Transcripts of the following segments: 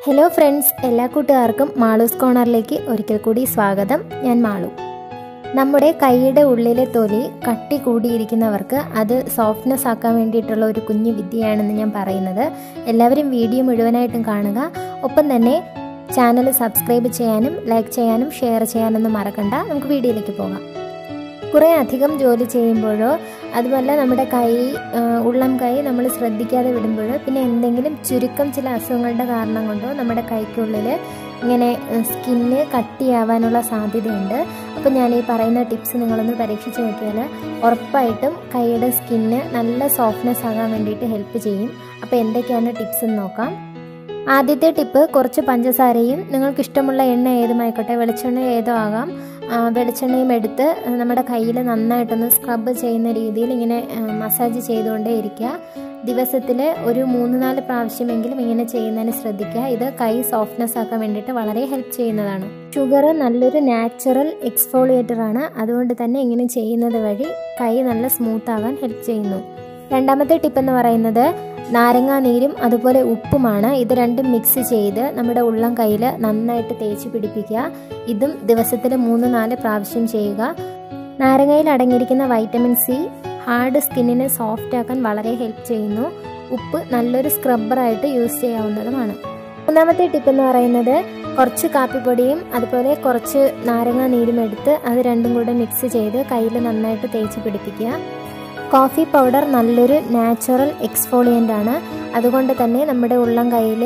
hello friends എല്ലാ കൂട്ടുകാർക്കും മാളൂസ് കോർണറിലേക്ക് ഒരിക്കൽ കൂടി സ്വാഗതം ഞാൻ മാളു നമ്മുടെ കൈയുടെ ഉള്ളിലെ തൊലി കട്ടി കൂടിയിരിക്കുന്നവർക്ക് അത് സോഫ്റ്റ്നെസ് ആക്കാൻ വേണ്ടിയിട്ടുള്ള ഒരു കുഞ്ഞു വിദ്യയാണെന്ന് ഞാൻ പറയുന്നത് എല്ലാവരും വീഡിയോ മുഴുവനായിട്ടും കാണുക ഒപ്പം തന്നെ ചാനൽ സബ്സ്ക്രൈബ് ചെയ്യാനും ലൈക്ക് ചെയ്യാനും ഷെയർ ചെയ്യാനൊന്നും മറക്കണ്ട നമുക്ക് വീഡിയോയിലേക്ക് പോകാം കുറേ അധികം ജോലി ചെയ്യുമ്പോഴോ അതുപോലെ നമ്മുടെ കൈ ആ, ഉള്ളം കൈ നമ്മൾ ശ്രദ്ധിക്കാതെ വിടുമ്പോഴോ പിന്നെ എന്തെങ്കിലും ചുരുക്കം ചില അസുഖങ്ങളുടെ കാരണം കൊണ്ടോ നമ്മുടെ കൈക്കുള്ളിൽ ഇങ്ങനെ സ്കിന്ന് കട്ടിയാവാനുള്ള സാധ്യതയുണ്ട് അപ്പോൾ ഞാൻ ഈ പറയുന്ന ടിപ്സ് നിങ്ങളൊന്ന് പരീക്ഷിച്ച് നോക്കിയാൽ ഉറപ്പായിട്ടും കൈയുടെ സ്കിന്ന് നല്ല സോഫ്റ്റ്നെസ് ആകാൻ വേണ്ടിയിട്ട് ഹെൽപ്പ് ചെയ്യും അപ്പോൾ എന്തൊക്കെയാണ് ടിപ്സ് എന്ന് നോക്കാം ആദ്യത്തെ ടിപ്പ് കുറച്ച് പഞ്ചസാരയും നിങ്ങൾക്ക് ഇഷ്ടമുള്ള എണ്ണ ഏതുമായിക്കോട്ടെ വെളിച്ചെണ്ണ ഏതോ ആകാം ആ, വെളിച്ചെണ്ണയും എടുത്ത് നമ്മുടെ കയ്യിൽ നന്നായിട്ടൊന്ന് സ്ക്രബ് ചെയ്യുന്ന രീതിയിൽ ഇങ്ങനെ ആ, മസാജ് ചെയ്തുകൊണ്ടേ ഇരിക്കുക ദിവസത്തിൽ ഒരു മൂന്ന് നാല് പ്രാവശ്യമെങ്കിലും ഇങ്ങനെ ചെയ്യുന്നതിന് ശ്രദ്ധിക്കുക ഇത് കൈ സോഫ്റ്റ്നെസ് ആക്കാൻ വേണ്ടിയിട്ട് വളരെ ഹെൽപ്പ് ചെയ്യുന്നതാണ് ഷുഗർ നല്ലൊരു നാച്ചുറൽ എക്സ്ഫോളിയേറ്റർ ആണ് അതുകൊണ്ട് തന്നെ ഇങ്ങനെ ചെയ്യുന്നത് വഴി കൈ നല്ല സ്മൂത്ത് ആകാൻ ഹെൽപ്പ് ചെയ്യുന്നു രണ്ടാമത്തെ ടിപ്പ് എന്ന് പറയുന്നത് നാരങ്ങാ നീരും അതുപോലെ ഉപ്പുമാണ് ഇത് രണ്ടും മിക്സ് ചെയ്ത് നമ്മുടെ ഉള്ളം കയ്യിൽ നന്നായിട്ട് തേച്ച് പിടിപ്പിക്കുക ഇതും ദിവസത്തിൽ മൂന്ന് നാല് പ്രാവശ്യം ചെയ്യുക നാരങ്ങയിൽ അടങ്ങിയിരിക്കുന്ന വൈറ്റമിൻ സി ഹാർഡ് സ്കിന്നിനെ സോഫ്റ്റ് ആക്കാൻ വളരെ ഹെൽപ്പ് ചെയ്യുന്നു ഉപ്പ് നല്ലൊരു സ്ക്രബ്ബറായിട്ട് യൂസ് ചെയ്യാവുന്നതുമാണ് മൂന്നാമത്തെ ടിപ്പ് എന്ന് പറയുന്നത് കുറച്ച് കാപ്പിപ്പൊടിയും അതുപോലെ കുറച്ച് നാരങ്ങാ നീരും എടുത്ത് അത് രണ്ടും കൂടെ മിക്സ് ചെയ്ത് കയ്യിൽ നന്നായിട്ട് തേച്ച് പിടിപ്പിക്കുക കോഫി പൗഡർ നല്ലൊരു നാച്ചുറൽ എക്സ്ഫോളിയൻ്റ് ആണ് അതുകൊണ്ട് തന്നെ നമ്മുടെ ഉള്ളം കൈയിലെ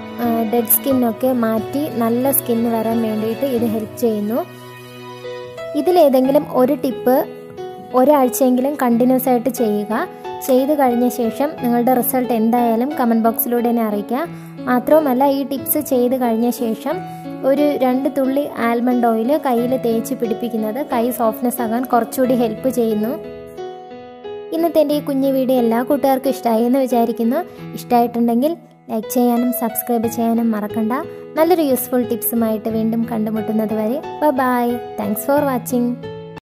ഡെഡ് സ്കിന്നൊക്കെ മാറ്റി നല്ല സ്കിന്ന് വരാൻ വേണ്ടിയിട്ട് ഇത് ഹെൽപ്പ് ചെയ്യുന്നു ഇതിലേതെങ്കിലും ഒരു ടിപ്പ് ഒരാഴ്ചയെങ്കിലും കണ്ടിന്യൂസ് ആയിട്ട് ചെയ്യുക ചെയ്തു കഴിഞ്ഞ ശേഷം നിങ്ങളുടെ റിസൾട്ട് എന്തായാലും കമൻറ്റ് ബോക്സിലൂടെ എന്നെ അറിയിക്കുക മാത്രവുമല്ല ഈ ടിപ്സ് ചെയ്ത് കഴിഞ്ഞ ശേഷം ഒരു രണ്ട് തുള്ളി ആൽമണ്ട് ഓയിൽ കയ്യിൽ തേച്ച് പിടിപ്പിക്കുന്നത് കൈ സോഫ്റ്റ്നെസ് ആകാൻ കുറച്ചുകൂടി ഹെൽപ്പ് ചെയ്യുന്നു ഇന്നത്തെ എൻ്റെ ഈ കുഞ്ഞു വീഡിയോ എല്ലാ കൂട്ടുകാർക്കും ഇഷ്ടമായി എന്ന് വിചാരിക്കുന്നു ഇഷ്ടമായിട്ടുണ്ടെങ്കിൽ ലൈക്ക് ചെയ്യാനും സബ്സ്ക്രൈബ് ചെയ്യാനും മറക്കണ്ട നല്ലൊരു യൂസ്ഫുൾ ടിപ്സുമായിട്ട് വീണ്ടും കണ്ടുമുട്ടുന്നത് വരെ ബൈ താങ്ക്സ് ഫോർ വാച്ചിങ്